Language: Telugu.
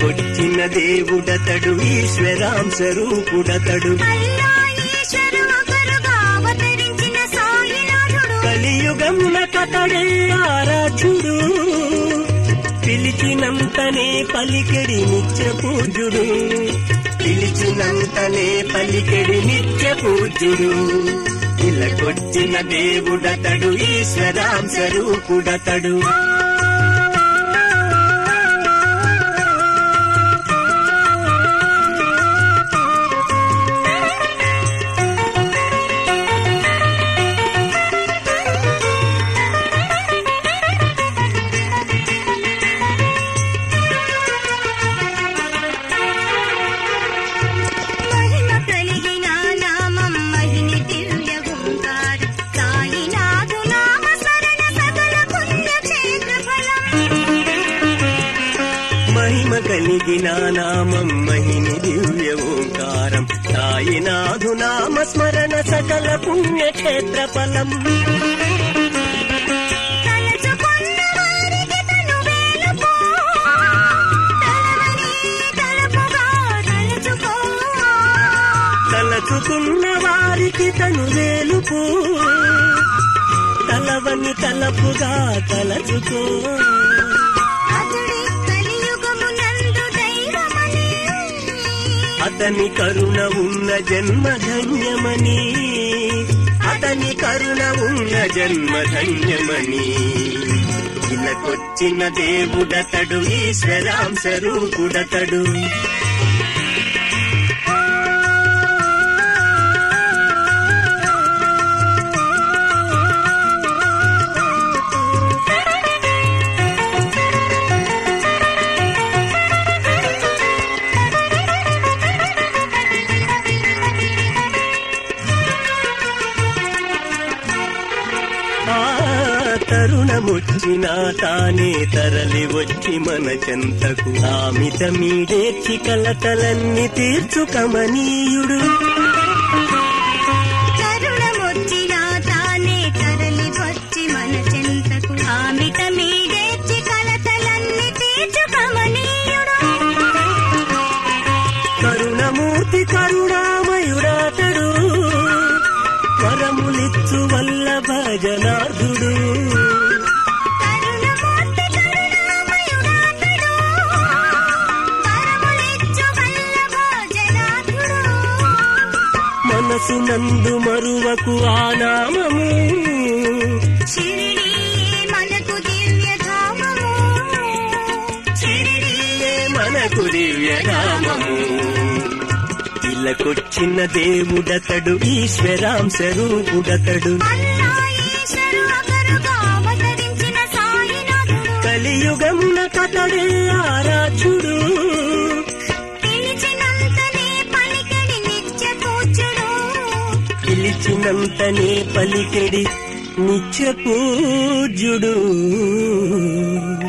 ఇలకొచ్చిన దేవుడతడు ఈశ్వరాంశ రూపుడతడు అల్లా ఈశ్వరు ఒకరుగా అవతరించిన సాయినాథుడు కలియుగమున కతడే ఆరాధ్యుడు పిలిచినంతనే పలికెడి నిత్య పూజుడు పిలిచినంతనే పలికెడి నిత్య పూజుడు ఇలకొచ్చిన దేవుడతడు ఈశ్వరాంశ రూపుడతడు మహిమ కలిగిన నామం మహిని దివ్య ఓంకారం సాయినాథు నామ స్మరణ సకల పుణ్యక్షేత్ర ఫలం మహిమ కలిగిన నామం మహిని దివ్య ఓంకారం సాయినాథు నామ స్మరణ సకల పుణ్యక్షేత్ర ఫలం తలచుకున్న వారికి తను వేలుపో తలవని తలపుగా తలచుకో తలచుకున్న వారికి తను వేలుపు తలవని తలపుగా తలచుకో అతడి కలియుగమునందు దైవమని అతని కరుణ ఉన్న జన్మ ధన్యమని అతని కరుణ ఉన్న జన్మ ధన్యమని ఇలకొచ్చిన దేవుడతడు ఈశ్వరాంశ రూపుడతడు ఆ తరుణముచ్చిన తానే తరలి వచ్చి మన చెంతకు ఆమిత మీడేర్చి కలతలన్నీ తీర్చుకమనీయుడు కరుణమొచ్చిన తానే తరలి వచ్చి మన చెంతకు ఆమిట మీడేర్చి కలతలన్నీ తీర్చుకమనీయుడు కరుణమూర్తి కరుణామయుడాతడు వరములిచ్చు వల్లభ జనార్దుడు కరుణమూర్తి కరుణామయుడాతడు వరములిచ్చు వల్లభ జనార్దుడు మనసు నందు మరువకు ఆ నామము షిరిడీయే మనకు దివ్యధామము చిరిడియే మనకు దివ్యనామము ఇలకొచ్చిన దేవుడతడు ఈశ్వరాంశ రూపుడతడు అల్లా ఈశ్వరు ఒకరుగా అవతరించిన సాయినాథుడు కలియుగమున కతడే ఆరాధ్యుడు పిలిచినంతనే పలికడి నిత్య పూజ్యుడు పిలిచినంతనే పలికెడి నిత్య పూజ్యుడు